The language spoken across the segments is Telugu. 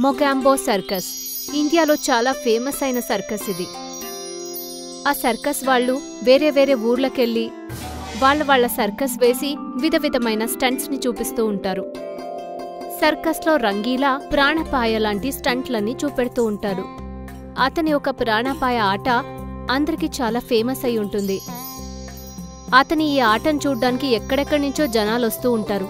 మొగాంబో సర్కస్ ఇండియాలో చాలా ఫేమస్ అయిన సర్కస్ ఇది ఆ సర్కస్ వాళ్ళు వేరే వేరే ఊర్లకెళ్ళి వాళ్ళ వాళ్ళ సర్కస్ వేసి విధ విధమైన స్టంట్స్ ని చూపిస్తూ ఉంటారు సర్కస్లో రంగీలా ప్రాణపాయ లాంటి స్టంట్లన్నీ చూపెడుతూ ఉంటాడు అతని ఒక ప్రాణపాయ ఆట అందరికీ చాలా ఫేమస్ అయి ఉంటుంది అతని ఈ ఆటను చూడ్డానికి ఎక్కడెక్కడి నుంచో జనాలొస్తూ ఉంటారు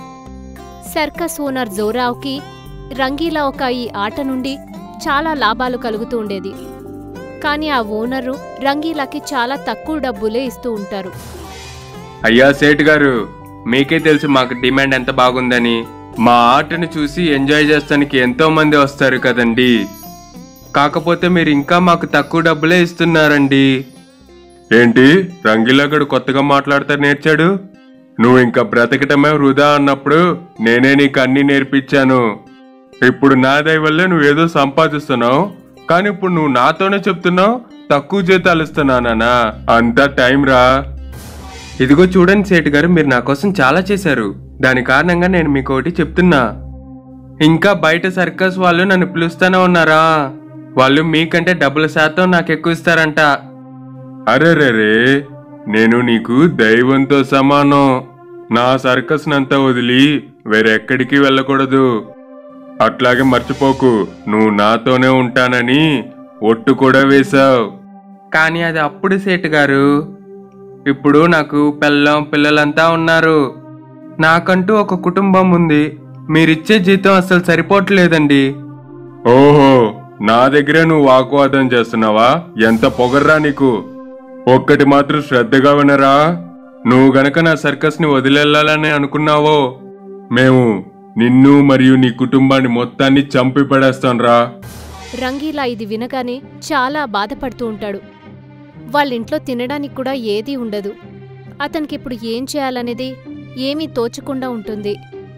సర్కస్ ఓనర్ జోరావ్కి రంగీలా ఒక ఈ ఆట నుండి చాలా లాభాలు కలుగుతూ ఉండేది కానీ ఆ ఓనరు రంగీలాకి చాలా తక్కువ డబ్బులే ఇస్తూ ఉంటారు అయ్యా సేట్ గారు మీకే తెలుసు మాకు డిమాండ్ ఎంత బాగుందని మా ఆటను చూసి ఎంజాయ్ చేస్తానికి ఎంతో మంది వస్తారు కదండి కాకపోతే మీరు ఇంకా మాకు తక్కువ డబ్బులే ఇస్తున్నారండి ఏంటి రంగిలాగడు కొత్తగా మాట్లాడతా నేర్చాడు నువ్వు ఇంకా బ్రతకటమే వృధా అన్నప్పుడు నేనే నీకు అన్ని నేర్పించాను ఇప్పుడు నా దయ వల్లే నువ్వేదో సంపాదిస్తున్నావు కానీ ఇప్పుడు నువ్వు నాతోనే చెప్తున్నావు తక్కువ జీతాలు ఇస్తున్నానా అంతా టైం రా ఇదిగో చూడండి సేటు గారు మీరు నా కోసం చాలా చేశారు దాని కారణంగా నేను మీకు ఒకటి చెప్తున్నా ఇంకా బయట సర్కస్ వాళ్ళు నన్ను పిలుస్తూనే ఉన్నారా వాళ్ళు మీకంటే డబ్బుల శాతం నాకు ఎక్కువ ఇస్తారంట అరెరెరే నేను నీకు దైవంతో సమానం నా సర్కస్ నంతా వదిలి వేరెక్కడికి వెళ్ళకూడదు అట్లాగే మర్చిపోకు నువ్వు నాతోనే ఉంటానని ఒట్టు కూడా వేశావు కానీ అది అప్పుడు సేటు గారు ఇప్పుడు నాకు పెళ్ళం పిల్లలంతా ఉన్నారు నాకంటూ ఒక కుటుంబం ఉంది మీరిచ్చే జీతం అసలు సరిపోవట్లేదండి ఓహో నా దగ్గరే నువ్వు వాగ్వాదం చేస్తున్నావా ఎంత పొగర్రా నీకు ఒక్కటి మాత్రం శ్రద్ధగా వినరా నువ్వు గనక నా సర్కస్ ని వదిలేళ్ళాలని అనుకున్నావో మేము నిన్ను మరియు నీ కుటుంబాన్ని మొత్తాన్ని చంపి పడేస్తాంరా రంగీలా ఇది వినగానే చాలా బాధపడుతూ ఉంటాడు వాళ్ళింట్లో తినడానికి కూడా ఏదీ ఉండదు అతనికిప్పుడు ఏం చేయాలనేది ఏమీ తోచకుండా ఉంటుంది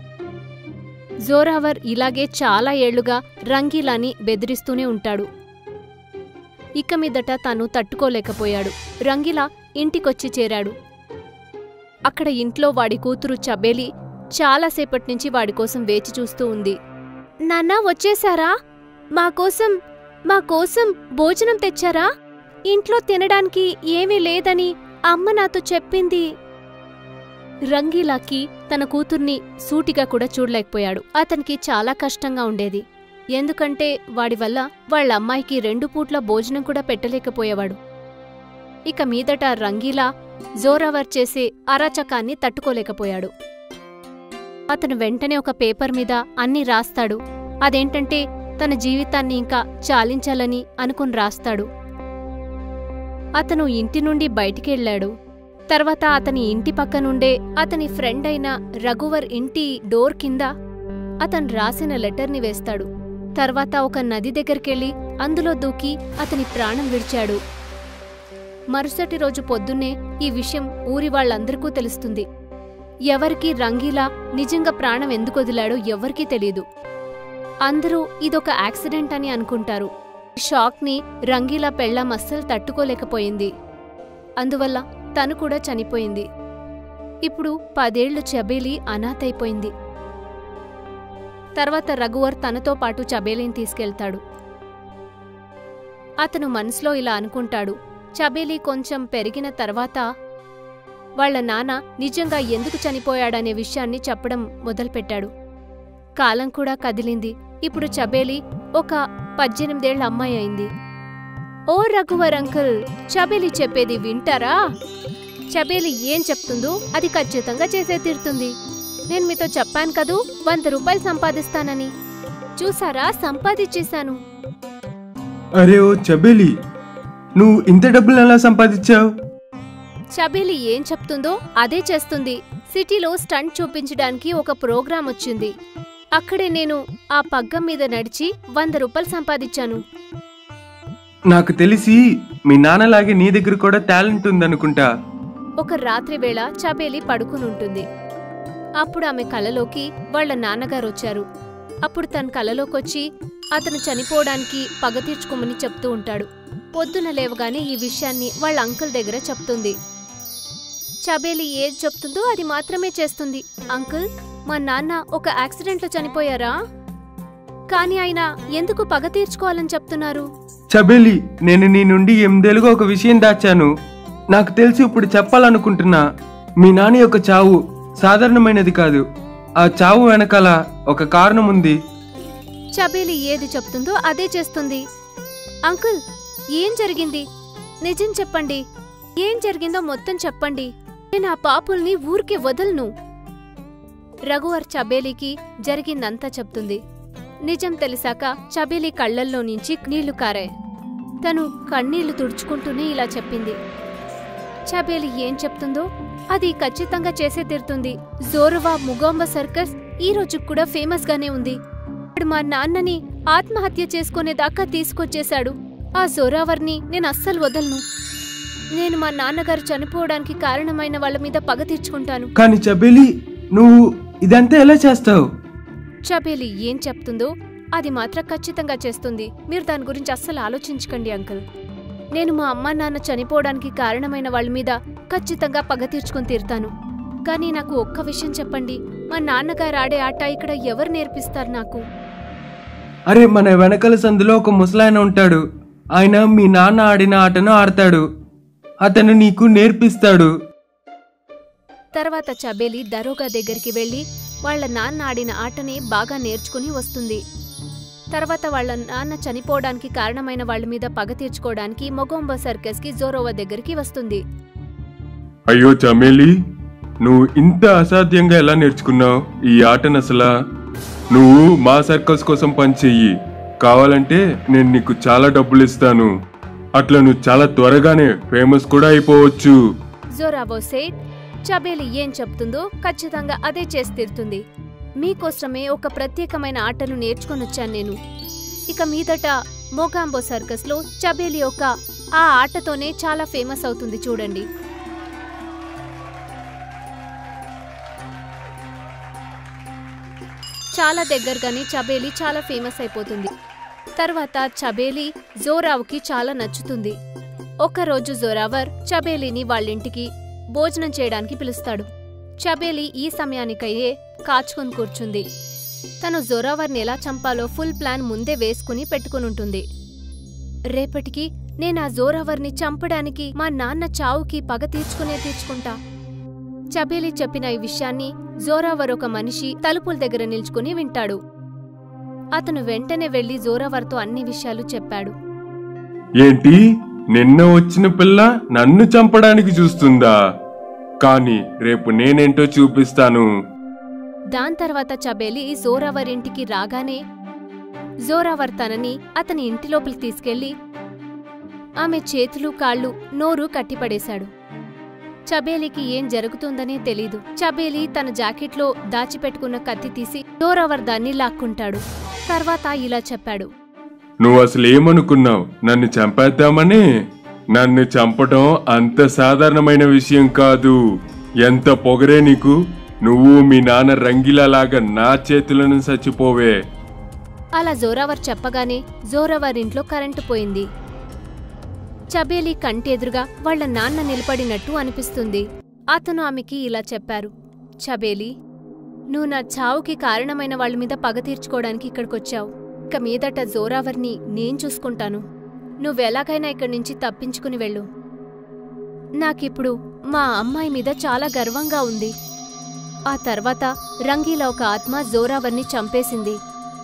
జోరావర్ ఇలాగే చాలా ఏళ్లుగా రంగీలాని బెదిరిస్తూనే ఉంటాడు ఇక మీదట తను తట్టుకోలేకపోయాడు రంగీలా ఇంటికొచ్చి చేరాడు అక్కడ ఇంట్లో వాడి కూతురు చబేలి చాలాసేపటి నుంచి వాడి కోసం వేచి చూస్తూ ఉంది నాన్న వచ్చేశారా మా కోసం మా కోసం భోజనం తెచ్చారా ఇంట్లో తినడానికి ఏమీ లేదని అమ్మ నాతో చెప్పింది రంగీలాకి తన కూతుర్ని సూటిగా కూడా చూడలేకపోయాడు అతనికి చాలా కష్టంగా ఉండేది ఎందుకంటే వాడి వల్ల వాళ్ళ అమ్మాయికి రెండు పూట్ల భోజనం కూడా పెట్టలేకపోయేవాడు ఇక మీదట రంగీలా జోరావర్ చేసే అరాచకాన్ని తట్టుకోలేకపోయాడు అతను వెంటనే ఒక పేపర్ మీద అన్నీ రాస్తాడు అదేంటంటే తన జీవితాన్ని ఇంకా చాలించాలని అనుకుని రాస్తాడు అతను ఇంటి నుండి బయటికెళ్ళాడు తర్వాత అతని ఇంటి పక్కనుండే అతని ఫ్రెండ్ అయిన రఘువర్ ఇంటి డోర్ కింద అతను రాసిన లెటర్ని వేస్తాడు తర్వాత ఒక నది దగ్గరికెళ్ళి అందులో దూకి అతని ప్రాణం విడిచాడు మరుసటి రోజు పొద్దున్నే ఈ విషయం ఊరి వాళ్ళందరికీ తెలుస్తుంది ఎవరికీ రంగీలా నిజంగా ప్రాణం ఎందుకు వదిలాడో ఎవ్వరికీ తెలీదు అందరూ ఇదొక యాక్సిడెంట్ అని అనుకుంటారు షాక్ని రంగీలా పెళ్ళాం అస్సలు తట్టుకోలేకపోయింది అందువల్ల తను కూడా చనిపోయింది ఇప్పుడు పదేళ్లు చబేలి అనాథైపోయింది తర్వాత రఘువర్ తనతో పాటు చబేలిని తీసుకెళ్తాడు అతను మనసులో ఇలా అనుకుంటాడు చబేలి కొంచెం పెరిగిన తర్వాత వాళ్ళ నాన్న నిజంగా ఎందుకు చనిపోయాడనే విషయాన్ని చెప్పడం మొదలుపెట్టాడు కాలం కూడా కదిలింది ఇప్పుడు చబేలి ఒక పద్దెనిమిదేళ్ల అమ్మాయి అయింది ఓ రఘువర్ అంకుల్ చబేలి చెప్పేది వింటారా చబేలి ఏం చెప్తుందో అది ఖచ్చితంగా చేసే తీరుతుంది నేను మీతో చెప్పాను కదూ వంద రూపాయలు సంపాదిస్తానని చూసారా సంపాదించేశాను అరే ఓ చబేలి నువ్వు ఇంత డబ్బులు ఎలా సంపాదించావు చబేలి ఏం చెప్తుందో అదే చేస్తుంది సిటీలో స్టంట్ చూపించడానికి ఒక ప్రోగ్రాం వచ్చింది అక్కడే నేను ఆ పగ్గం మీద నడిచి వంద రూపాయలు సంపాదించాను నాకు తెలిసి మీ నాన్నలాగే నీ దగ్గర కూడా టాలెంట్ ఉందనుకుంటా ఒక రాత్రి వేళ చబేలి పడుకునుంటుంది అప్పుడు ఆమె కలలోకి వాళ్ళ నాన్నగారు వచ్చారు అప్పుడు తన కలలోకొచ్చి అతను చనిపోవడానికి పగ తీర్చుకోమని చెప్తూ ఉంటాడు పొద్దున లేవగానే ఈ విషయాన్ని వాళ్ళ అంకుల్ దగ్గర చెప్తుంది చబేలి ఏది చెప్తుందో అది మాత్రమే చేస్తుంది అంకుల్ మా నాన్న ఒక యాక్సిడెంట్లో చనిపోయారా కానీ ఆయన ఎందుకు పగ తీర్చుకోవాలని చెప్తున్నారు చబేలి నేను నీ నుండి ఎనిమిదేళ్ళుగా ఒక విషయం దాచాను నాకు తెలిసి ఇప్పుడు చెప్పాలనుకుంటున్నా మీ నాన్న యొక్క చావు సాధారణమైనది కాదు ఆ చావు వెనకాల ఒక కారణం ఉంది చబేలి ఏది చెప్తుందో అదే చేస్తుంది అంకుల్ ఏం జరిగింది నిజం చెప్పండి ఏం జరిగిందో మొత్తం చెప్పండి నేను ఆ పాపుల్ని ఊరికే వదలను రఘువర్ చబేలికి జరిగిందంతా చెప్తుంది నిజం తెలిసాక చబేలి కళ్ళల్లో నుంచి నీళ్లు కారాయి తను కన్నీళ్లు తుడుచుకుంటూనే ఇలా చెప్పింది చబేలి ఏం చెప్తుందో అది ఖచ్చితంగా చేసే తీరుతుంది జోరువా ముగోంబ సర్కస్ ఈ రోజు కూడా ఫేమస్ గానే ఉంది వాడు మా నాన్నని ఆత్మహత్య చేసుకునేదాకా తీసుకొచ్చేశాడు ఆ జోరావర్ని నేను అస్సలు వదలను నేను మా నాన్నగారు చనిపోవడానికి కారణమైన వాళ్ళ మీద పగ తీర్చుకుంటాను కానీ చబేలి నువ్వు ఇదంతా ఎలా చేస్తావు చబేలి ఏం చెప్తుందో అది మాత్రం ఖచ్చితంగా చేస్తుంది మీరు దాని గురించి అస్సలు ఆలోచించకండి అంకుల్ నేను మా అమ్మా నాన్న చనిపోవడానికి కారణమైన వాళ్ళ మీద ఖచ్చితంగా పగ తీర్చుకుని తీరుతాను కానీ నాకు ఒక్క విషయం చెప్పండి మా నాన్నగారు ఆడే ఆట ఇక్కడ ఎవరు నేర్పిస్తారు నాకు అరే మన వెనకల సందులో ఒక ముసలాయన ఉంటాడు ఆయన మీ నాన్న ఆడిన ఆటను ఆడతాడు అతను నీకు నేర్పిస్తాడు తర్వాత చబేలి దరోగా దగ్గరికి వెళ్లి వాళ్ళ నాన్న ఆడిన ఆటని బాగా నేర్చుకుని వస్తుంది తర్వాత వాళ్ళ నాన్న చనిపోవడానికి కారణమైన వాళ్ళ మీద పగ తీర్చుకోవడానికి మొగొంబ సర్కస్ కి జోరోవా దగ్గరికి వస్తుంది అయ్యో చమేలి నువ్వు ఇంత అసాధ్యంగా ఎలా నేర్చుకున్నావు ఈ ఆటను అసలా నువ్వు మా సర్కస్ కోసం పనిచెయ్యి కావాలంటే నేను నీకు చాలా డబ్బులు ఇస్తాను అట్లా నువ్వు చాలా త్వరగానే ఫేమస్ కూడా అయిపోవచ్చు జోరావో సేట్ చబేలి ఏం చెప్తుందో ఖచ్చితంగా అదే చేసి తీరుతుంది మీకోసమే ఒక ప్రత్యేకమైన ఆటను నేర్చుకొనొచ్చాను నేను ఇక మీదట మోగాంబో సర్కస్లో చబేలి యొక్క ఆ ఆటతోనే చాలా ఫేమస్ అవుతుంది చూడండి చాలా దగ్గరగానే చబేలి చాలా ఫేమస్ అయిపోతుంది తర్వాత చబేలి జోరావుకి చాలా నచ్చుతుంది ఒకరోజు జోరావర్ చబేలిని వాళ్ళింటికి భోజనం చేయడానికి పిలుస్తాడు చబేలి ఈ సమయానికయ్యే కాచుకొని కూర్చుంది తను జోరావర్ని ఎలా చంపాలో ఫుల్ ప్లాన్ ముందే వేసుకుని పెట్టుకునుంటుంది రేపటికి నేను ఆ జోరావర్ని చంపడానికి మా నాన్న చావుకి పగ తీర్చుకునే తీర్చుకుంటా చబేలి చెప్పిన ఈ విషయాన్ని జోరావర్ ఒక మనిషి తలుపుల దగ్గర నిల్చుకుని వింటాడు అతను వెంటనే వెళ్లి జోరావర్తో అన్ని విషయాలు చెప్పాడు ఏంటి నిన్న వచ్చిన పిల్ల నన్ను చంపడానికి చూస్తుందా కానీ రేపు నేనేంటో చూపిస్తాను దాని తర్వాత చబేలి జోరావర్ ఇంటికి రాగానే జోరావర్ తనని అతని ఇంటి లోపలికి తీసుకెళ్లి ఆమె చేతులు కాళ్ళు నోరు కట్టిపడేశాడు చబేలికి ఏం జరుగుతుందనే తెలీదు చబేలి తన జాకెట్లో దాచిపెట్టుకున్న కత్తి తీసి జోరావర్ దాన్ని లాక్కుంటాడు తర్వాత ఇలా చెప్పాడు నువ్వు అసలు ఏమనుకున్నావు నన్ను చంపేద్దామని నన్ను చంపటం అంత సాధారణమైన విషయం కాదు ఎంత పొగరే నీకు నువ్వు మీ నాన్న రంగిలాగా నా చేతులను చచ్చిపోవే అలా జోరావర్ చెప్పగానే జోరావర్ ఇంట్లో కరెంటు పోయింది చబేలి కంటి ఎదురుగా వాళ్ళ నాన్న నిలబడినట్టు అనిపిస్తుంది అతను ఆమెకి ఇలా చెప్పారు చబేలి నువ్వు నా చావుకి కారణమైన వాళ్ళ మీద పగ తీర్చుకోవడానికి ఇక్కడికొచ్చావు ఇక మీదట జోరావర్ని నేను చూసుకుంటాను నువ్వెలాగైనా ఇక్కడి నుంచి తప్పించుకుని వెళ్ళు నాకిప్పుడు మా అమ్మాయి మీద చాలా గర్వంగా ఉంది ఆ తర్వాత రంగీలా ఒక ఆత్మ జోరావర్ని చంపేసింది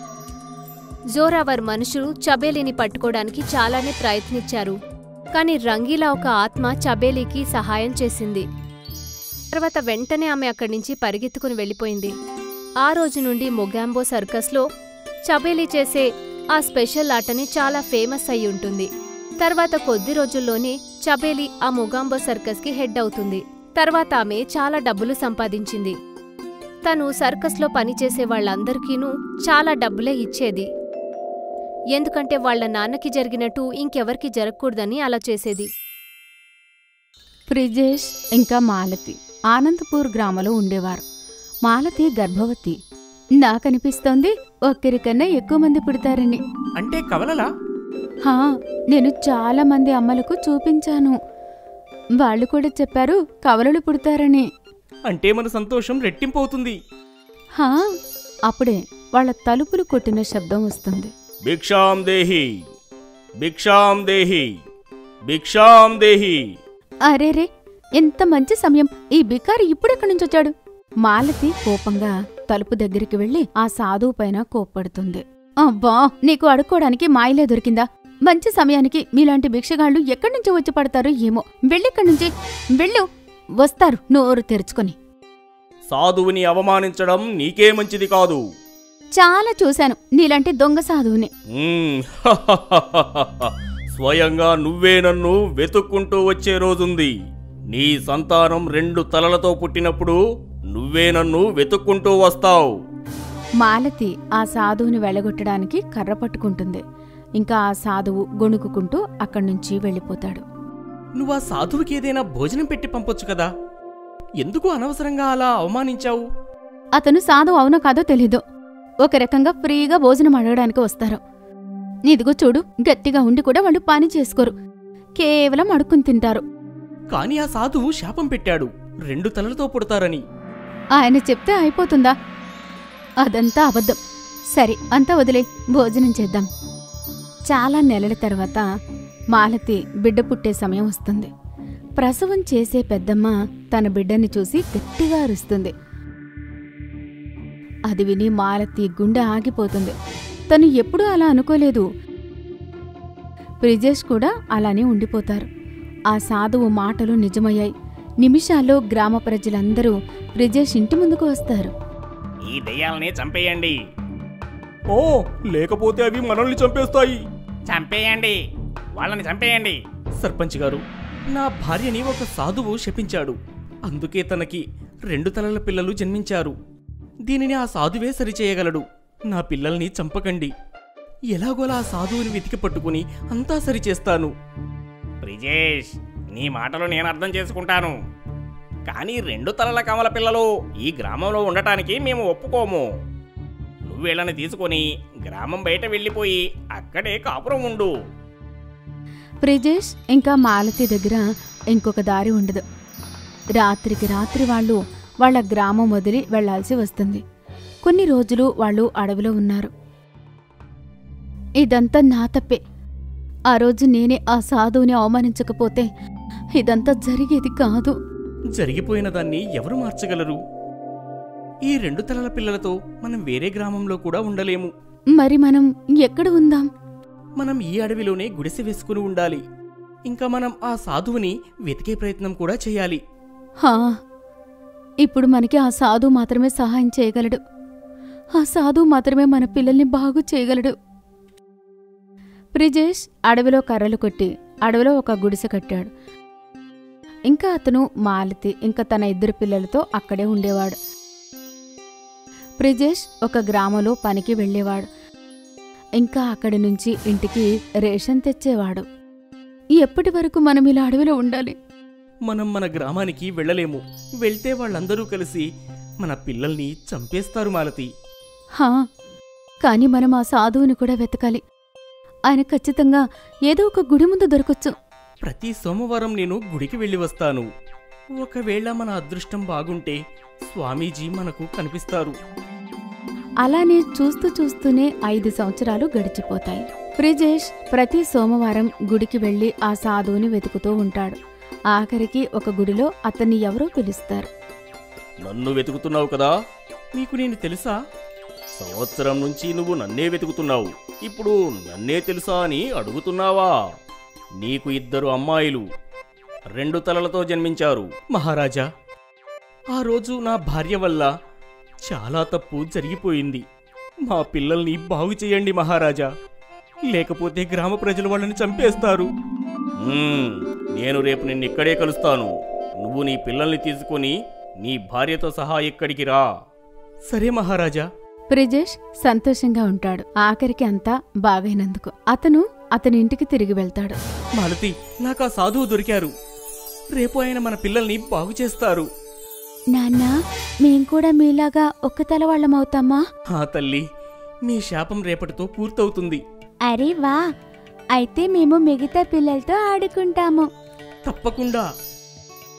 జోరావర్ మనుషులు చబేలిని పట్టుకోవడానికి చాలానే ప్రయత్నించారు కాని రంగీలా ఒక ఆత్మ చబేలికి సహాయం చేసింది తర్వాత వెంటనే ఆమె అక్కడి నుంచి పరిగెత్తుకుని వెళ్ళిపోయింది ఆ రోజు నుండి మొగాంబో సర్కస్లో చబేలి చేసే ఆ స్పెషల్ ఆటని చాలా ఫేమస్ అయి ఉంటుంది తర్వాత కొద్ది రోజుల్లోనే చబేలి ఆ మొగాంబో సర్కస్కి హెడ్ అవుతుంది తర్వాత ఆమె చాలా డబ్బులు సంపాదించింది తను సర్కస్లో పనిచేసే వాళ్ళందరికీనూ చాలా డబ్బులే ఇచ్చేది ఎందుకంటే వాళ్ళ నాన్నకి జరిగినట్టు ఇంకెవరికి జరగకూడదని అలా చేసేది బ్రిజేష్ ఇంకా మాలతి ఆనందపూర్ గ్రామంలో ఉండేవారు మాలతి గర్భవతి నాకనిపిస్తోంది ఒక్కరికన్నా ఎక్కువ మంది పుడతారని అంటే కవలలా హా నేను చాలా మంది అమ్మలకు చూపించాను వాళ్ళు కూడా చెప్పారు కవలలు పుడతారని అంటే మన సంతోషం రెట్టింపు అవుతుంది హా అప్పుడే వాళ్ళ తలుపులు కొట్టిన శబ్దం వస్తుంది భిక్షాం దేహి భిక్షాం దేహి భిక్షాం దేహి అరేరే ఎంత మంచి సమయం ఈ బికారి ఇప్పుడెక్కడి నుంచి వచ్చాడు మాలతి కోపంగా తలుపు దగ్గరికి వెళ్లి ఆ సాధువు పైన కోప్పడుతుంది అబ్బా నీకు అడుక్కోవడానికి మాయలే దొరికిందా మంచి సమయానికి మీలాంటి భిక్షగాళ్ళు ఎక్కడి నుంచి వచ్చి పడతారో ఏమో వెళ్ళిక్కడి నుంచి వెళ్ళు వస్తారు నోరు తెరుచుకొని సాధువుని అవమానించడం నీకే మంచిది కాదు చాలా చూశాను నీలాంటి దొంగ సాధువుని మ్మ్. స్వయంగా నువ్వే నన్ను వెతుక్కుంటూ వచ్చే రోజుంది నీ సంతానం రెండు తలలతో పుట్టినప్పుడు నువ్వే నన్ను వెతుక్కుంటూ వస్తావు మాలతి ఆ సాధువుని వెళ్ళగొట్టడానికి కర్ర పట్టుకుంటుంది ఇంకా ఆ సాధువు గొణుకుకుంటూ అక్కడి నుంచి వెళ్ళిపోతాడు నువ్వు ఆ సాధువుకి ఏదైనా భోజనం పెట్టి పంపొచ్చు కదా ఎందుకు అనవసరంగా అలా అవమానించావు అతను సాధువు అవునో కాదో తెలీదు ఒక రకంగా ఫ్రీగా భోజనం అడగడానికి వస్తారు ఇదిగో చూడు గట్టిగా ఉండి కూడా వాళ్ళు పని చేసుకోరు కేవలం అడుక్కుని తింటారు కానీ ఆ సాధువు శాపం పెట్టాడు రెండు తలలతో పుడతారని ఆయన చెప్తే అయిపోతుందా అదంతా అబద్ధం సరే అంతా వదిలే భోజనం చేద్దాం చాలా నెలల తర్వాత మాలతి బిడ్డ పుట్టే సమయం వస్తుంది ప్రసవం చేసే పెద్దమ్మ తన బిడ్డని చూసి గట్టిగా అరుస్తుంది అది విని మాలతి గుండె ఆగిపోతుంది తను ఎప్పుడూ అలా అనుకోలేదు బ్రిజేష్ కూడా అలానే ఉండిపోతారు ఆ సాధువు మాటలు నిజమయ్యాయి నిమిషాల్లో గ్రామ ప్రజలందరూ బ్రిజేష్ ఇంటి ముందుకు వస్తారు ఈ దెయ్యాలని చంపేయండి ఓ లేకపోతే అవి మనల్ని చంపేస్తాయి చంపేయండి వాళ్ళని చంపేయండి సర్పంచ్ గారు నా భార్యని ఒక సాధువు శపించాడు అందుకే తనకి రెండు తలల పిల్లలు జన్మించారు దీనిని ఆ సాధువే సరిచేయగలడు నా పిల్లల్ని చంపకండి ఎలాగోలా ఆ సాధువుని వెతికి పట్టుకుని అంతా సరిచేస్తాను బ్రిజేష్ నీ మాటలు నేను అర్థం చేసుకుంటాను కానీ రెండు తలల కమల పిల్లలు ఈ గ్రామంలో ఉండటానికి మేము ఒప్పుకోము నువ్వు వీళ్ళని తీసుకొని గ్రామం బయట వెళ్ళిపోయి అక్కడే కాపురం ఉండు బ్రిజేష్ ఇంకా మాలతి దగ్గర ఇంకొక దారి ఉండదు రాత్రికి రాత్రి వాళ్ళు వాళ్ళ గ్రామం వదిలి వెళ్లాల్సి వస్తుంది కొన్ని రోజులు వాళ్ళు అడవిలో ఉన్నారు ఇదంతా నా తప్పే ఆ రోజు నేనే ఆ సాధువుని అవమానించకపోతే ఇదంతా జరిగేది కాదు జరిగిపోయిన దాన్ని ఎవరు మార్చగలరు ఈ రెండు తలల పిల్లలతో మనం వేరే గ్రామంలో కూడా ఉండలేము మరి మనం ఎక్కడ ఉందాం మనం ఈ అడవిలోనే గుడిసె వేసుకుని ఉండాలి ఇంకా మనం ఆ సాధువుని వెతికే ప్రయత్నం కూడా చేయాలి హా ఇప్పుడు మనకి ఆ సాధు మాత్రమే సహాయం చేయగలడు ఆ సాధు మాత్రమే మన పిల్లల్ని బాగు చేయగలడు బ్రిజేష్ అడవిలో కర్రలు కొట్టి అడవిలో ఒక గుడిసె కట్టాడు ఇంకా అతను మాలతి ఇంకా తన ఇద్దరు పిల్లలతో అక్కడే ఉండేవాడు బ్రిజేష్ ఒక గ్రామంలో పనికి వెళ్ళేవాడు ఇంకా అక్కడి నుంచి ఇంటికి రేషన్ తెచ్చేవాడు ఎప్పటి వరకు మనం ఇలా అడవిలో ఉండాలి మనం మన గ్రామానికి వెళ్ళలేము వెళ్తే వాళ్ళందరూ కలిసి మన పిల్లల్ని చంపేస్తారు మాలతి హా కాని మనం ఆ సాధువుని కూడా వెతకాలి ఆయన ఖచ్చితంగా ఏదో ఒక గుడి ముందు దొరకొచ్చు ప్రతి సోమవారం నేను గుడికి వెళ్ళి వస్తాను ఒకవేళ మన అదృష్టం బాగుంటే స్వామీజీ మనకు కనిపిస్తారు అలానే చూస్తూ చూస్తూనే ఐదు సంవత్సరాలు గడిచిపోతాయి బ్రిజేష్ ప్రతి సోమవారం గుడికి వెళ్లి ఆ సాధువుని వెతుకుతూ ఉంటాడు ఆఖరికి ఒక గుడిలో అతన్ని ఎవరో పిలుస్తారు నన్ను వెతుకుతున్నావు కదా నీకు నేను తెలుసా సంవత్సరం నుంచి నువ్వు నన్నే వెతుకుతున్నావు ఇప్పుడు నన్నే తెలుసా అని అడుగుతున్నావా నీకు ఇద్దరు అమ్మాయిలు రెండు తలలతో జన్మించారు మహారాజా ఆ రోజు నా భార్య వల్ల చాలా తప్పు జరిగిపోయింది మా పిల్లల్ని బాగు చేయండి మహారాజా లేకపోతే గ్రామ ప్రజలు వాళ్ళని చంపేస్తారు మ్మ్, నేను రేపు నిన్ను ఇక్కడే కలుస్తాను నువ్వు నీ పిల్లల్ని తీసుకొని నీ భార్యతో సహా ఇక్కడికి రా సరే మహారాజా బ్రిజేష్ సంతోషంగా ఉంటాడు ఆఖరికి అంతా బాగైనందుకు అతను అతని ఇంటికి తిరిగి వెళ్తాడు మాలతి నాకు ఆ సాధువు దొరికారు రేపు ఆయన మన పిల్లల్ని బాగు చేస్తారు నాన్న మేం కూడా మీలాగా ఒక్క తల వాళ్ళమవుతామా ఆ తల్లి మీ శాపం రేపటితో పూర్తవుతుంది అరే వా అయితే మేము మిగతా పిల్లలతో ఆడుకుంటాము తప్పకుండా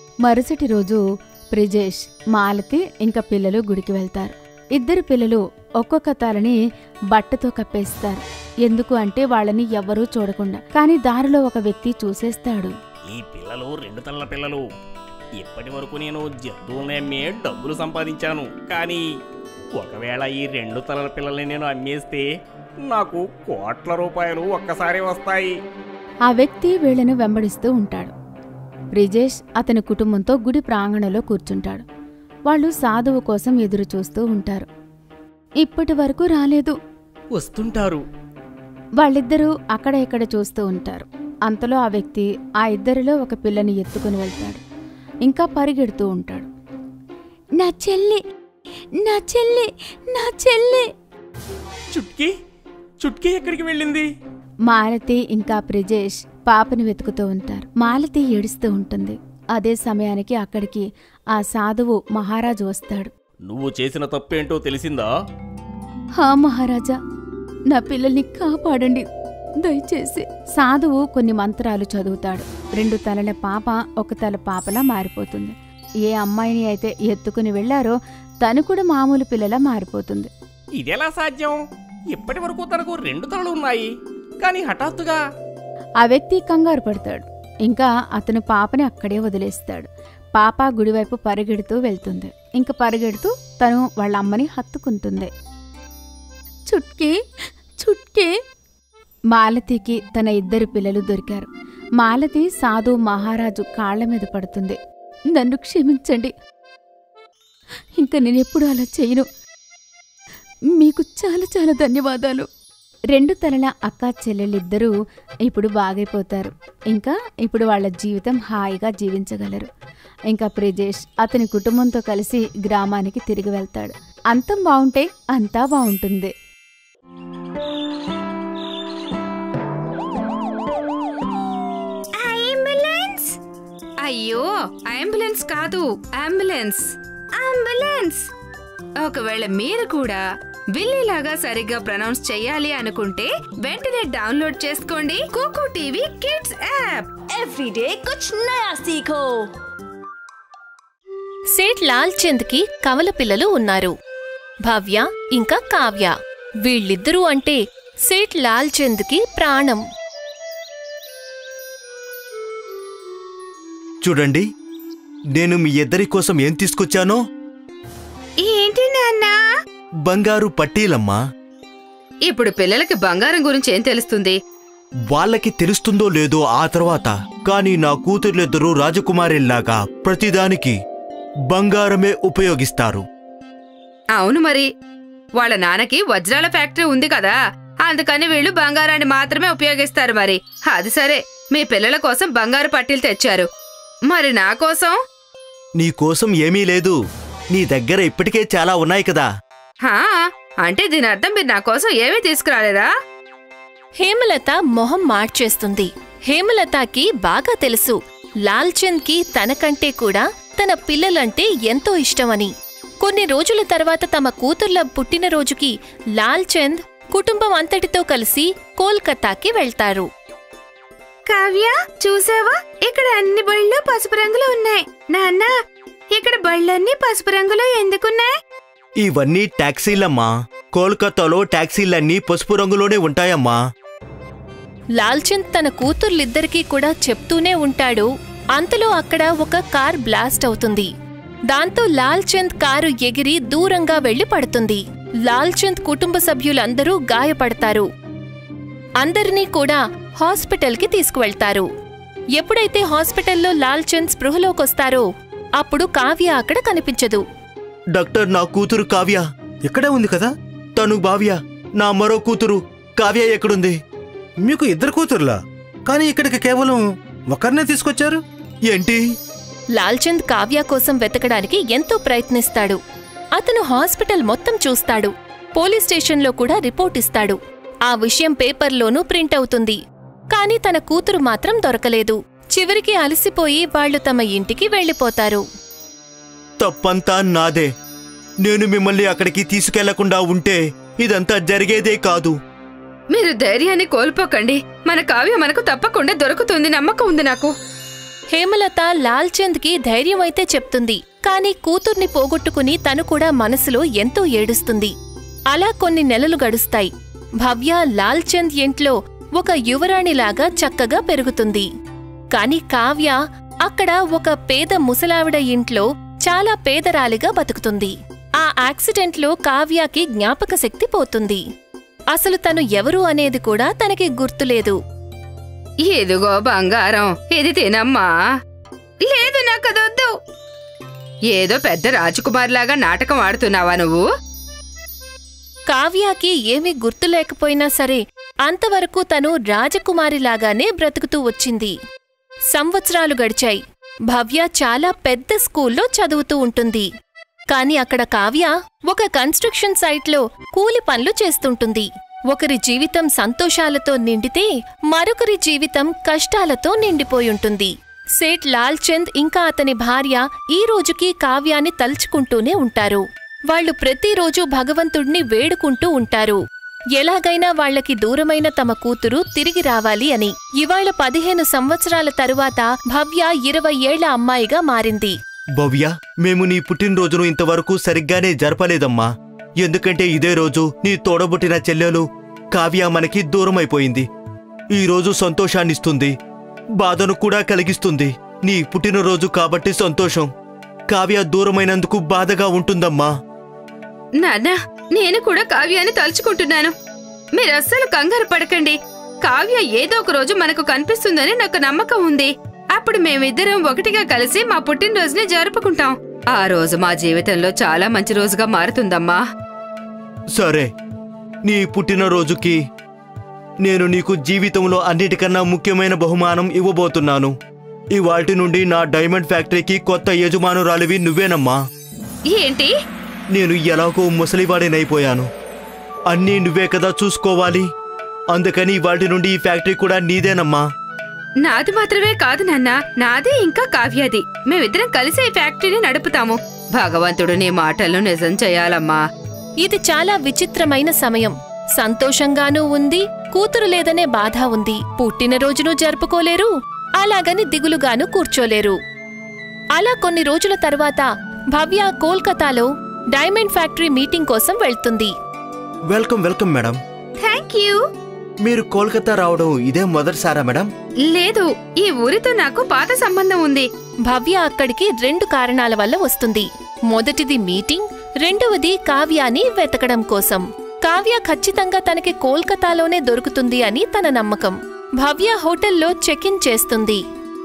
మరుసటి రోజు బ్రిజేష్ మాలతి ఇంకా పిల్లలు గుడికి వెళ్తారు ఇద్దరు పిల్లలు ఒక్కొక్క తలని బట్టతో కప్పేస్తారు ఎందుకు అంటే వాళ్ళని ఎవ్వరూ చూడకుండా కానీ దారిలో ఒక వ్యక్తి చూసేస్తాడు ఈ పిల్లలు రెండు తలల పిల్లలు ఇప్పటి వరకు నేను జంతువుల్ని అమ్మే డబ్బులు సంపాదించాను కానీ ఒకవేళ ఈ రెండు తలల పిల్లల్ని నేను అమ్మేస్తే నాకు కోట్ల రూపాయలు ఒక్కసారి వస్తాయి ఆ వ్యక్తి వీళ్ళను వెంబడిస్తూ ఉంటాడు బ్రిజేష్ అతని కుటుంబంతో గుడి ప్రాంగణంలో కూర్చుంటాడు వాళ్ళు సాధువు కోసం ఎదురు చూస్తూ ఉంటారు ఇప్పటి వరకు రాలేదు వస్తుంటారు వాళ్ళిద్దరూ అక్కడ ఇక్కడ చూస్తూ ఉంటారు అంతలో ఆ వ్యక్తి ఆ ఇద్దరిలో ఒక పిల్లని ఎత్తుకుని వెళ్తాడు ఇంకా పరిగెడుతూ ఉంటాడు నా చెల్లి నా చెల్లి నా చెల్లి చుట్కీ చుట్కీ ఎక్కడికి వెళ్ళింది మాలతి ఇంకా బ్రిజేష్ పాపని వెతుకుతూ ఉంటారు మాలతి ఏడుస్తూ ఉంటుంది అదే సమయానికి అక్కడికి ఆ సాధువు మహారాజు వస్తాడు నువ్వు చేసిన తప్పేంటో తెలిసిందా హా మహారాజా నా పిల్లల్ని కాపాడండి దయచేసి సాధువు కొన్ని మంత్రాలు చదువుతాడు రెండు తలల పాప ఒక తల పాపలా మారిపోతుంది ఏ అమ్మాయిని అయితే ఎత్తుకుని వెళ్లారో తను కూడా మామూలు పిల్లలా మారిపోతుంది ఇదెలా సాధ్యం ఇప్పటి వరకు తనకు రెండు తలలు ఉన్నాయి కానీ హఠాత్తుగా ఆ వ్యక్తి కంగారు పడతాడు ఇంకా అతను పాపని అక్కడే వదిలేస్తాడు పాప గుడివైపు పరిగెడుతూ వెళ్తుంది ఇంకా పరిగెడుతూ తను వాళ్ళ అమ్మని హత్తుకుంటుంది చుట్కీ చుట్కీ మాలతికి తన ఇద్దరు పిల్లలు దొరికారు మాలతి సాధు మహారాజు కాళ్ల మీద పడుతుంది నన్ను క్షమించండి ఇంకా నేనెప్పుడు అలా చేయను మీకు చాలా చాలా ధన్యవాదాలు రెండు తలల అక్క చెల్లెళ్ళిద్దరూ ఇప్పుడు బాగైపోతారు ఇంకా ఇప్పుడు వాళ్ళ జీవితం హాయిగా జీవించగలరు ఇంకా ప్రిజేష్ అతని కుటుంబంతో కలిసి గ్రామానికి తిరిగి వెళ్తాడు అంతం బావుంటే అంతా బావుంటుంది అంబులెన్స్ అయ్యో అంబులెన్స్ కాదు అంబులెన్స్ అంబులెన్స్ ఒకవేళ మీరు కూడా బిల్లీలాగా సరిగ్గా ప్రొనౌన్స్ చెయ్యాలి అనుకుంటే వెంటనే డౌన్లోడ్ చేసుకోండి Coco TV kids app everyday कुछ नया सीखो సేట్ లాల్ చంద్కి కవల పిల్లలు ఉన్నారు భవ్య ఇంకా కావ్య వీళ్ళిద్దరూ అంటే సేట్ లాల్ చంద్కి ప్రాణం చూడండి నేను మీ ఇద్దరి కోసం ఏం తీసుకొచ్చానో ఏంటి నాన్నా బంగారు పట్టీలమ్మా ఇప్పుడు పిల్లలకి బంగారం గురించి ఏం తెలుస్తుంది వాళ్ళకి తెలుస్తుందో లేదో ఆ తర్వాత కానీ నా కూతుర్లిద్దరూ రాజకుమారిల్లాగా ప్రతిదానికి బంగారమే ఉపయోగిస్తారు అవును మరి వాళ్ళ నాన్నకి వజ్రాల ఫ్యాక్టరీ ఉంది కదా అందుకని వీళ్ళు బంగారాన్ని మాత్రమే ఉపయోగిస్తారు మరి అది సరే మీ పిల్లల కోసం బంగారు పట్టీలు తెచ్చారు మరి నా కోసం నీ కోసం ఏమీ లేదు నీ దగ్గర ఇప్పటికే చాలా ఉన్నాయి కదా హా అంటే దీని అర్థం మీరు నా కోసం ఏమీ తీసుకురాలేదా హేమలత మొహం మార్చేస్తుంది హేమలతకి బాగా తెలుసు లాల్చంద్కి తనకంటే కూడా తన పిల్లలంటే ఎంతో ఇష్టమని కొన్ని రోజుల తర్వాత తమ కూతుర్ల పుట్టినరోజుకి లాల్చంద్ కుటుంబం అంతటితో కలిసి కోల్కతాకి వెళ్తారు కావ్య చూసావా ఇక్కడ అన్ని బళ్ళు పసుపు రంగులో ఉన్నాయి నాన్న ఇక్కడ బళ్ళన్నీ పసుపు రంగులో ఎందుకున్నాయి ఇవన్నీ టాక్సీలమ్మా కోల్కతాలో టాక్సీలన్నీ పసుపు రంగులోనే ఉంటాయమ్మా లాల్చంద్ తన కూతుర్లిద్దరికీ కూడా చెప్తూనే ఉంటాడు అంతలో అక్కడ ఒక కార్ బ్లాస్ట్ అవుతుంది దాంతో లాల్చంద్ కారు ఎగిరి దూరంగా వెళ్లి పడుతుంది లాల్చంద్ కుటుంబ సభ్యులందరూ గాయపడతారు అందరినీ కూడా హాస్పిటల్కి తీసుకువెళ్తారు ఎప్పుడైతే హాస్పిటల్లో లాల్చంద్ స్పృహలోకొస్తారో అప్పుడు కావ్య అక్కడ కనిపించదు డాక్టర్ నా కూతురు కావ్య ఇక్కడే ఉంది కదా తను భావ్య నా మరో కూతురు కావ్య ఎక్కడుంది మీకు ఇద్దరు కూతుర్లా కానీ ఇక్కడికి కేవలం ఒకరినే తీసుకొచ్చారు ఏంటి లాల్చంద్ కావ్య కోసం వెతకడానికి ఎంతో ప్రయత్నిస్తాడు అతను హాస్పిటల్ మొత్తం చూస్తాడు పోలీస్ స్టేషన్లో కూడా రిపోర్ట్ ఇస్తాడు ఆ విషయం పేపర్లోనూ ప్రింట్ అవుతుంది కాని తన కూతురు మాత్రం దొరకలేదు చివరికి అలసిపోయి వాళ్ళు తమ ఇంటికి వెళ్ళిపోతారు తప్పంతా నాదే నేను మిమ్మల్ని అక్కడికి తీసుకెళ్లకుండా ఉంటే ఇదంతా జరిగేదే కాదు మీరు ధైర్యాన్ని కోల్పోకండి మన కావ్య మనకు తప్పకుండా దొరుకుతుంది నమ్మకం ఉంది నాకు హేమలత లాల్చంద్కి ధైర్యం అయితే చెప్తుంది కాని కూతుర్ని పోగొట్టుకుని తను కూడా మనసులో ఎంతో ఏడుస్తుంది అలా కొన్ని నెలలు గడుస్తాయి భవ్య లాల్చంద్ ఇంట్లో ఒక యువరాణిలాగా చక్కగా పెరుగుతుంది కాని కావ్య అక్కడ ఒక పేద ముసలావిడ ఇంట్లో చాలా పేదరాలిగా బతుకుతుంది ఆ యాక్సిడెంట్లో కావ్యకి జ్ఞాపక శక్తి పోతుంది అసలు తను ఎవరు అనేది కూడా తనకి గుర్తులేదు ఇదిగో బంగారం ఇది తినమ్మా లేదు నాకు అదొద్దు ఏదో పెద్ద రాజకుమార్లాగా నాటకం ఆడుతున్నావా నువ్వు కావ్యాకి ఏమీ గుర్తు లేకపోయినా సరే అంతవరకు తను రాజకుమారిలాగానే బ్రతుకుతూ వచ్చింది సంవత్సరాలు గడిచాయి భవ్య చాలా పెద్ద స్కూల్లో చదువుతూ ఉంటుంది కాని అక్కడ కావ్య ఒక కన్స్ట్రక్షన్ సైట్లో కూలి పనులు చేస్తుంటుంది ఒకరి జీవితం సంతోషాలతో నిండితే మరొకరి జీవితం కష్టాలతో నిండిపోయుంటుంది సేట్ లాల్చంద్ ఇంకా అతని భార్య ఈ రోజుకి కావ్యాన్ని తలుచుకుంటూనే ఉంటారు వాళ్ళు ప్రతిరోజు భగవంతుణ్ణి వేడుకుంటూ ఉంటారు ఎలాగైనా వాళ్ళకి దూరమైన తమ కూతురు తిరిగి రావాలి అని ఇవాళ పదిహేను సంవత్సరాల తరువాత భవ్య ఇరవై ఏళ్ల అమ్మాయిగా మారింది భవ్య మేము నీ పుట్టినరోజును ఇంతవరకు సరిగ్గానే జరపలేదమ్మా ఎందుకంటే ఇదే రోజు నీ తోడబుట్టిన చెల్లెలు కావ్య మనకి దూరమైపోయింది ఈ రోజు సంతోషాన్నిస్తుంది బాధను కూడా కలిగిస్తుంది నీ పుట్టినరోజు కాబట్టి సంతోషం కావ్య దూరమైనందుకు బాధగా ఉంటుందమ్మా నాన్న నేను కూడా కావ్యాన్ని తలుచుకుంటున్నాను మీరు అస్సలు కంగారు పడకండి కావ్య ఏదో ఒక రోజు మనకు కనిపిస్తుందని నాకు నమ్మకం ఉంది అప్పుడు మేమిద్దరం ఒకటిగా కలిసి మా పుట్టినరోజుని జరుపుకుంటాం ఆ రోజు మా జీవితంలో చాలా మంచి రోజుగా మారుతుందమ్మా సరే నీ పుట్టినరోజుకి నేను నీకు జీవితంలో అన్నిటికన్నా ముఖ్యమైన బహుమానం ఇవ్వబోతున్నాను ఇవాటి నుండి నా డైమండ్ ఫ్యాక్టరీకి కొత్త యజమానురాలివి నువ్వేనమ్మా ఏంటి నేను ఎలాగో ముసలివాడినైపోయాను అన్నీ నువ్వే కదా చూసుకోవాలి అందుకని వాటి నుండి ఈ ఫ్యాక్టరీ కూడా నీదేనమ్మా నాది మాత్రమే కాదు నాన్న నాది ఇంకా కావ్యది మేమిద్దరం కలిసి ఈ ఫ్యాక్టరీని నడుపుతాము భగవంతుడు నీ మాటలను నిజం చేయాలమ్మా ఇది చాలా విచిత్రమైన సమయం సంతోషంగానూ ఉంది కూతురు లేదనే బాధ ఉంది పుట్టినరోజును జరుపుకోలేరు అలాగని దిగులుగాను కూర్చోలేరు అలా కొన్ని రోజుల తర్వాత భవ్య కోల్కతాలో డైమండ్ ఫ్యాక్టరీ మీటింగ్ కోసం వెళ్తుంది welcome welcome madam thank you మీరు కోల్కతా రావడం ఇదే మొదటిసారా మేడం లేదు ఈ ఊరితో నాకు పాత సంబంధం ఉంది భవ్య అక్కడికి రెండు కారణాల వల్ల వస్తుంది మొదటిది మీటింగ్ రెండవది కావ్యాని వెతకడం కోసం కావ్య ఖచ్చితంగా తనకి కోల్కతాలోనే దొరుకుతుంది అని తన నమ్మకం భవ్య హోటల్లో చెక్ ఇన్ చేస్తుంది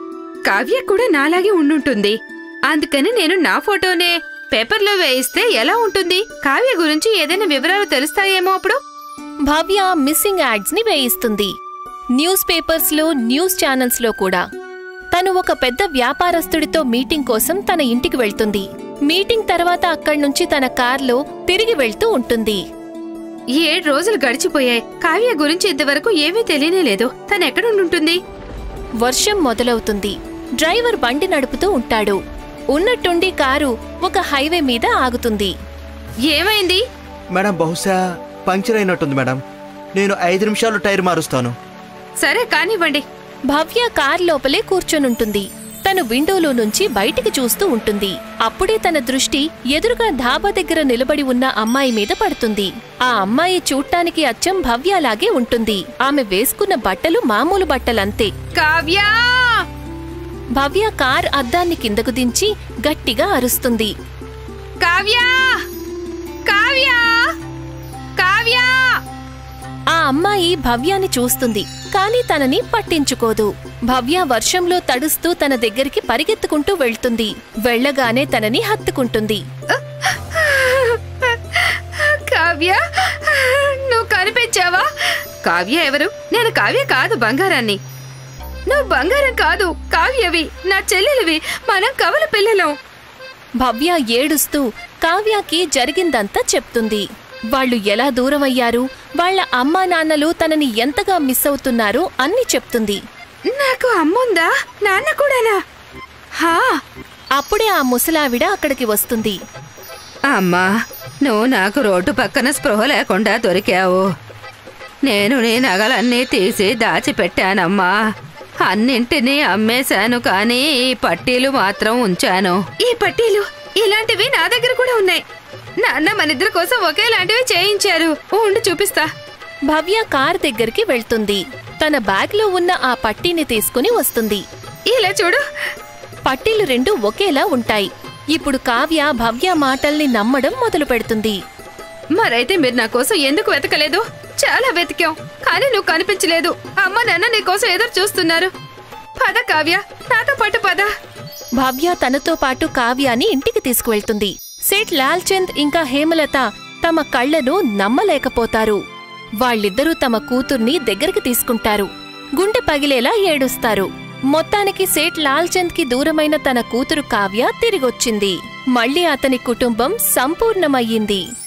కావ్య కూడా నాలాగే ఉండుంటుంది అందుకని నేను నా ఫోటోనే పేపర్లో వేయిస్తే ఎలా ఉంటుంది కావ్య గురించి ఏదైనా వివరాలు తెలుస్తాయేమో అప్పుడు భవ్య మిస్సింగ్ యాడ్స్ ని వేయిస్తుంది న్యూస్ పేపర్స్ లో న్యూస్ ఛానల్స్ లో కూడా తను ఒక పెద్ద వ్యాపారస్తుడితో మీటింగ్ కోసం తన ఇంటికి వెళ్తుంది మీటింగ్ తర్వాత అక్కడి నుంచి తన కార్లో తిరిగి వెళ్తూ ఉంటుంది ఏడు రోజులు గడిచిపోయాయి కావ్య గురించి ఇంతవరకు ఏమీ తెలియనే లేదు తను ఎక్కడుంటుంది వర్షం మొదలవుతుంది డ్రైవర్ బండి నడుపుతూ ఉంటాడు ఉన్నట్టుండి కారు ఒక హైవే మీద ఆగుతుంది ఏమైంది మేడం బహుశా పంక్చర్ అయినట్టుంది మేడం నేను ఐదు నిమిషాలు టైర్ మారుస్తాను సరే కానివ్వండి భవ్య కార్ లోపలే కూర్చొనుంటుంది తను విండోలో నుంచి బయటికి చూస్తూ ఉంటుంది అప్పుడే తన దృష్టి ఎదురుగా ధాబా దగ్గర నిలబడి ఉన్న అమ్మాయి మీద పడుతుంది ఆ అమ్మాయి చూడ్డానికి అచ్చం భవ్యలాగే ఉంటుంది ఆమె వేసుకున్న బట్టలు మామూలు బట్టలంతే కావ్య భవ్య కార్ అద్దాన్ని కిందకు దించి గట్టిగా అరుస్తుంది కావ్య కావ్య కావ్య ఆ అమ్మాయి భవ్యాని చూస్తుంది కాని తనని పట్టించుకోదు భవ్య వర్షంలో తడుస్తూ తన దగ్గరికి పరిగెత్తుకుంటూ వెళ్తుంది వెళ్ళగానే తనని హత్తుకుంటుంది కావ్య నువ్వు కనిపించావా కావ్య ఎవరు నేను కావ్య కాదు బంగారాన్ని నువ్వు బంగారం కాదు కావ్యవి నా చెల్లెలివి మనం కవల పిల్లలం భవ్య ఏడుస్తూ కావ్యకి జరిగిందంతా చెప్తుంది వాళ్ళు ఎలా దూరమయ్యారు వాళ్ళ అమ్మా నాన్నలు తనని ఎంతగా మిస్ అవుతున్నారో అన్ని చెప్తుంది నాకు అమ్ముందా నాన్న కూడానా హా అప్పుడే ఆ ముసలావిడ అక్కడికి వస్తుంది అమ్మా నువ్వు నాకు రోడ్డు పక్కన స్పృహ లేకుండా దొరికావు నేను నీ నగలన్నీ తీసి దాచిపెట్టానమ్మా అన్నింటినీ అమ్మేశాను కానీ ఈ పట్టీలు మాత్రం ఉంచాను ఈ పట్టీలు ఇలాంటివి నా దగ్గర కూడా ఉన్నాయి నాన్న మన ఇద్దరి కోసం ఒకేలాంటివి చేయించారు ఉండి చూపిస్తా భవ్య కార్ దగ్గరికి వెళ్తుంది తన బ్యాగ్లో ఉన్న ఆ పట్టీని తీసుకుని వస్తుంది ఇలా చూడు పట్టీలు రెండు ఒకేలా ఉంటాయి ఇప్పుడు కావ్య భవ్య మాటల్ని నమ్మడం మొదలు పెడుతుంది మరైతే మీరు నా కోసం ఎందుకు వెతకలేదు చాలా వెతికాం కానీ నువ్వు కనిపించలేదు అమ్మ నాన్న నీ కోసం ఎదురు చూస్తున్నారు పద కావ్య నాతో పాటు పద భవ్య తనతో పాటు కావ్యాని ఇంటికి తీసుకువెళ్తుంది సేట్ లాల్చంద్ ఇంకా హేమలత తమ కళ్లను నమ్మలేకపోతారు వాళ్ళిద్దరూ తమ కూతుర్ని దగ్గరికి తీసుకుంటారు గుండె పగిలేలా ఏడుస్తారు మొత్తానికి సేట్ లాల్చంద్ కి దూరమైన తన కూతురు కావ్య తిరిగొచ్చింది మళ్ళీ అతని కుటుంబం సంపూర్ణమయ్యింది